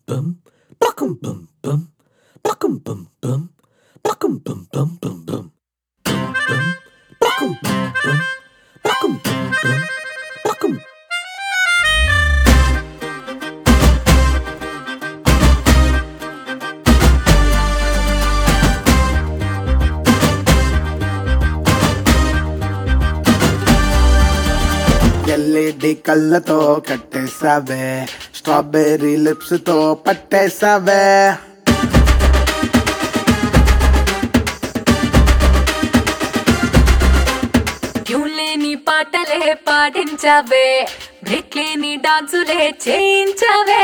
bum, buckum bum bum, buckum bum bum, buckum bum bum bum bum, bum bum, buckum bum bum, buckum bum bum, buckum. LED కళ్ళతో కట్టేసావే strawberry lips తో పట్టేసావే tune లేని పాటలే పాడించవే break లేని డాన్సులే చేయించవే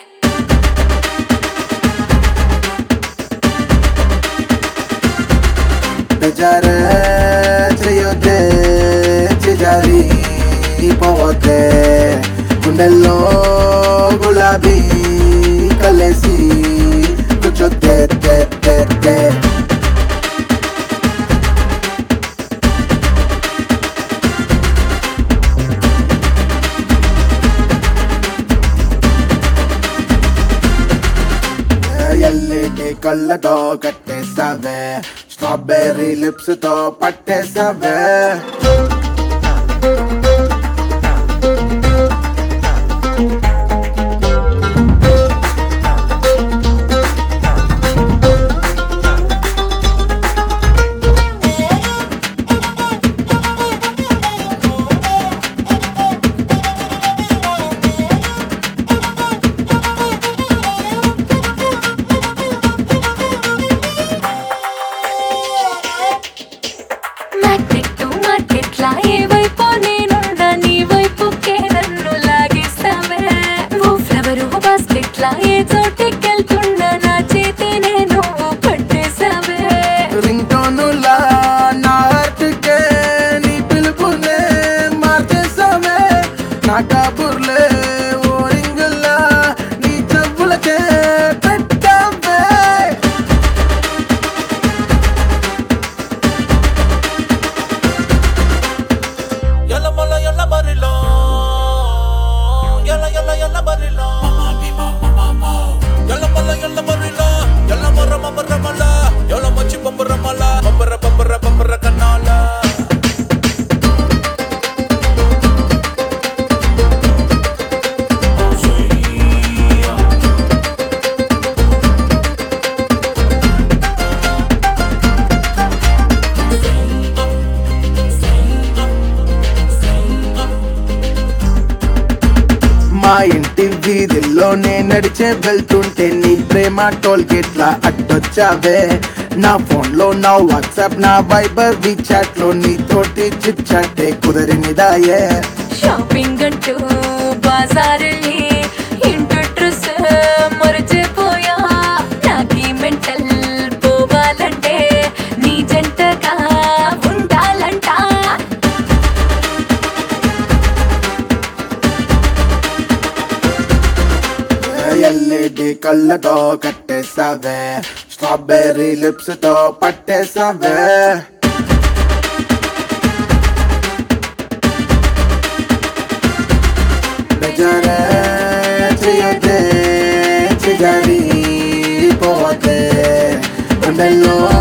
బెజారే చేయొద్దే చిజారి పోవద్దే గుండెల్లో గులాబీ కలేసి కూర్చొద్దే తే, తే, తే. ఎల్ఈడి కళ్ళతో కట్టేసావే స్ట్రాబెర్రీ లిప్స్ తో పట్టేసావే మ్యాగ్నెట్ టు మార్కెట్ లా ఏ వైపు నేనుండా నీ వైపుకే నన్ను లాగేస్తావే ఓ ఫ్లవర్ ఓ బాస్కెట్ లా ఏ చోటికెళ్తున్నా నా చేతి నేను పట్టేసావే రింగ్ టోనులా నా హార్ట్ కే నీ పిలుపునే మార్చేసావే నా కాబుర్లే ఓ రింగులా నీ చెవులకే పెట్టావే Yalla mala yalla barilo Yalla yalla yalla barilo Yalla mala yalla barilo Yalla mara mara mala Yalla machi bambara mala Bambara bambara bambara kanala మా ఇంటి వీధిలోనే నడిచే వెళ్తుంటే నీ ప్రేమ టోల్ గేట్ లా అడ్డొచ్చావే నా ఫోన్ లో నా వాట్సాప్ నా వైబర్ చాట్ లో నీ తోటి చిట్ చాటే కుదరనిదాయే షాపింగ్ అంటూ బాజారెళ్ళి ఇంటి డ్రెస్ మరచిపోయా నాకి మెంటల్ పోవాలంటే నీ జంటగా ఉండాలంట ఎల్ఈడి కళ్ళతో కట్టేసావే స్ట్రాబెర్రీ లిప్స్ తో పట్టేసావే బెజారే చేయొద్దే చిజారి పోవద్దే గుండెల్లో